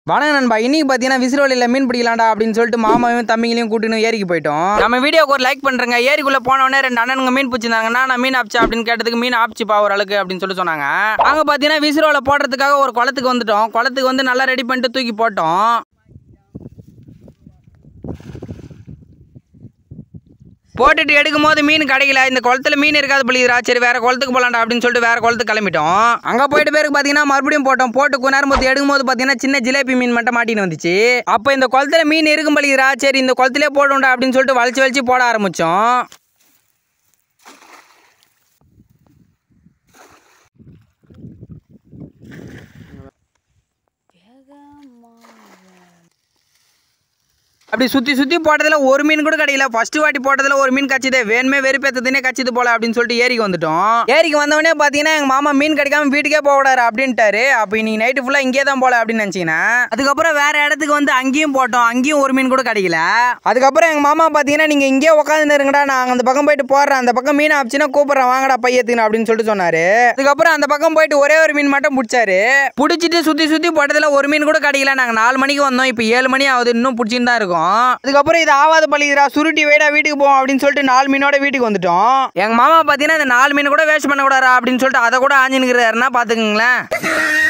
வணக்கம் நண்பா இன்னைக்கு பார்த்தீங்கன்னா விசிறோலியில் மீன் பிடிக்கலாம்டா அப்படின்னு சொல்லிட்டு மாமாவையும் தம்பிங்களையும் கூட்டின்னு ஏரிக்கு போயிட்டோம் நம்ம வீடியோக்கு ஒரு லைக் பண்ணுறேங்க ஏரிக்குள்ளே போனவொடனே ரெண்டு அண்ணனுங்க மீன் பிடிச்சிருந்தாங்கன்னா நான் மீன் ஆப்ச்சு அப்படின்னு கேட்டதுக்கு மீன் ஆப்ச்சுப்பா ஒரு அளவுக்கு அப்படின்னு சொல்லிட்டு சொன்னாங்க அங்கே பார்த்தீங்கன்னா விசிறோல போடுறதுக்காக ஒரு குளத்துக்கு வந்துட்டோம் குளத்துக்கு வந்து நல்லா ரெடி பண்ணிட்டு தூக்கி போட்டோம் போட்டுட்டு எடுக்கும் போது மீன் கிடைக்கல இந்த குளத்துல மீன் இருக்காது புளியுதுரா சரி வேற குளத்துக்கு போலாம்டா அப்படின்னு சொல்லிட்டு வேற குளத்துக்கு கிளம்பிட்டோம் அங்க போயிட்டு பேருக்கு பாத்தீங்கன்னா மறுபடியும் போட்டோம் போட்டு கொஞ்ச நேரம் போது எடுக்கும் போது பாத்தீங்கன்னா சின்ன ஜிலேபி மீன் மட்டும் மாட்டின்னு வந்துச்சு அப்ப இந்த குளத்துல மீன் இருக்கும் பலிக்கிறா சரி இந்த குளத்திலே போடும்டா அப்படின்னு சொல்லிட்டு வலிச்சு வலிச்சு போட ஆரம்பிச்சோம் அப்படி சுத்தி சுத்தி போட்டதுல ஒரு மீன் கூட கிடைக்கல ஃபர்ஸ்ட் வாட்டி போட்டதுல ஒரு மீன் கச்சிதே வேணுமே வெறுப்பேத்ததுனே கச்சிது போல அப்படின்னு சொல்லிட்டு ஏரிக்கு வந்துட்டோம் ஏரிக்கு வந்தவொடனே பாத்தீங்கன்னா எங்க மாமா மீன் கிடைக்காம வீட்டுக்கே போக விடாரு அப்படின்ட்டாரு அப்ப இன்னைக்கு நைட்டு ஃபுல்லா இங்கே தான் போல அப்படின்னு நினைச்சீங்கன்னா அதுக்கப்புறம் வேற இடத்துக்கு வந்து அங்கேயும் போட்டோம் அங்கேயும் ஒரு மீன் கூட கிடைக்கல அதுக்கப்புறம் எங்க மாமா பாத்தீங்கன்னா நீங்க இங்கே உட்காந்து இருங்கடா நான் அந்த பக்கம் போயிட்டு போடுறேன் அந்த பக்கம் மீன் ஆச்சுன்னா கூப்பிடுறேன் வாங்கடா பையத்துக்கு அப்படின்னு சொல்லிட்டு சொன்னாரு அதுக்கப்புறம் அந்த பக்கம் போயிட்டு ஒரே ஒரு மீன் மட்டும் பிடிச்சாரு பிடிச்சிட்டு சுத்தி சுத்தி போட்டதுல ஒரு மீன் கூட கிடைக்கல நாங்க நாலு மணிக்கு வந்தோம் இப்போ ஏழு மணி ஆகுது இன்னும் பிடிச்சின்னு தான் இருக்கோம் அதுக்கப்புறம் இது ஆவாத பள்ளிக்கிறா சுருட்டி வேடா வீட்டுக்கு போவோம் அப்படின்னு சொல்லிட்டு நாலு மீனோட வீட்டுக்கு வந்துட்டோம் எங்க மாமா பாத்தீங்கன்னா இந்த நாலு மீன் கூட வேஸ்ட் பண்ண கூடாதா அப்படின்னு சொல்லிட்டு அதை கூட ஆஞ்சினுக்கிறாருன்னா பாத்துக்கங்களேன்